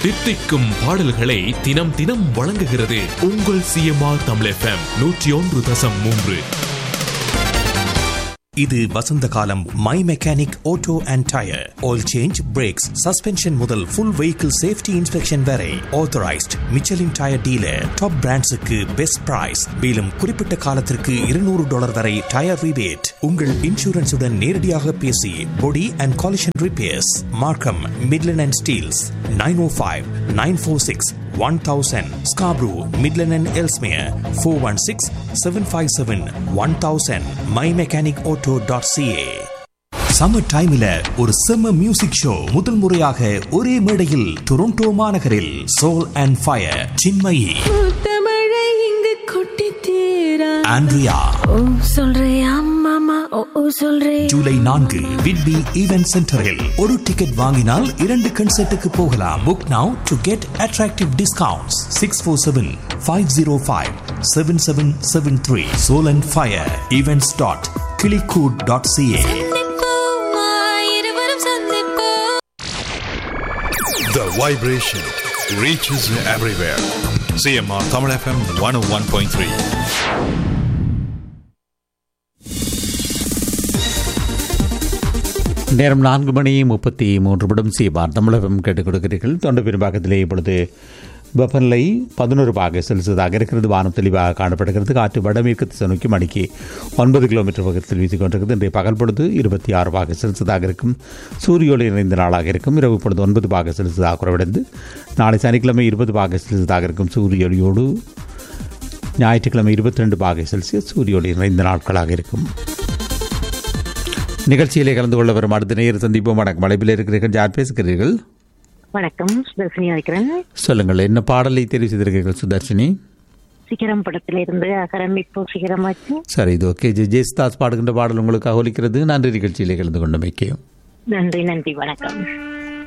தித்திக்கும் பாடல்களை தினம் தினம் வழங்குகிறது உங்கள் சிஎம்ஆர் தமிழ் எஃப்எம் நூற்றி ஒன்று தசம் மூன்று இது வசந்த காலம் my mechanic auto and tyre oil change brakes suspension முதல் ஃபுல் வெஹிக்கிள் சேஃப்டி இன்ஸ்பெக்ஷன் வரை authorised Michelin tyre dealer top பிராண்ட்ஸுக்கு பெஸ்ட் பிரைஸ் மேலும் குறிப்பிட்ட காலத்திற்கு இருநூறு டாலர் வரை டயர் ரிபேட் உங்கள் இன்சூரன்ஸுடன் நேரடியாக பேசி body and collision repairs Markham Midland and Steeles nine O five nine four six one thousand Scarborough Midland and Ellesmere four one six seven five seven one thousand my mechanic auto dot CA summer டைம்ல ஒரு செம்ம music show முதல் முறையாக ஒரே மேடையில் Toronto மாநகரில் soul and fire Chinmayi முத்தமழை இங்கு கொட்டி தீரா ஆண்ட்ரியா ஓ சொல்றியா மாமா ஓ ஓ சொல்றே ஜூலை நான்கு விட்பி ஈவென்ட் சென்டரில் ஒரு டிக்கெட் வாங்கினால் இரண்டு கன்சர்ட்டுக்கு போகலாம் book now to get attractive discounts six four seven five zero five seven seven seven three soul and fire events dot கிளிகூட் டாட் சிஏ சந்திப்போமா இருவரும் சந்திப்போம் The vibration reaches everywhere. CMR Tamil FM 101.3. நேரம் நான்கு மணி முப்பத்தி மூன்று நிமிடம் சீபார் தமிழகம் கேட்டுக் கொடுக்கிறீர்கள் தொண்டு பெரும்பாக்கத்திலே இப்பொழுது வெப்பநிலை பதினோரு பாக செல்சியஸாக இருக்கிறது வானம் தெளிவாக காணப்படுகிறது காற்று வடமேற்கு திசை நோக்கி மணிக்கு ஒன்பது கிலோமீட்டர் வேகத்தில் வீசிக் கொண்டிருக்கிறது இன்றைய பகல் பொழுது இருபத்தி ஆறு பாக செல்சியஸாக இருக்கும் சூரிய ஒளி நிறைந்த நாளாக இருக்கும் இரவு பொழுது ஒன்பது பாக செல்சியஸாக குறைவடைந்து நாளை சனிக்கிழமை இருபது பாக செல்சியஸாக இருக்கும் சூரிய ஒளியோடு ஞாயிற்றுக்கிழமை இருபத்தி ரெண்டு பாகை செல்சியஸ் சூரிய ஒளி நிறைந்த நாட்களாக இருக்கும் நிகழ்ச்சியிலே கலந்து கொள்ள வரும் அடுத்த நேர் சந்திப்போம் வணக்கம் மலைப்பில் இருக்கிறீர்கள் யார் பேசுகிறீர்கள் வணக்கம் சுதர்ஷினி அழைக்கிறேன் சொல்லுங்கள் என்ன பாடலை தெரிவு செய்திருக்கிறீர்கள் சுதர்ஷினி சிகரம் படத்துல இருந்து அகரம் இப்போ சிகரமாச்சு சரி இது ஓகே ஜெ ஜெயசுதாஸ் பாடுகின்ற பாடல் உங்களுக்கு ஒலிக்கிறது நன்றி நிகழ்ச்சியிலே கலந்து கொண்டமைக்கு நன்றி நன்றி வணக்கம்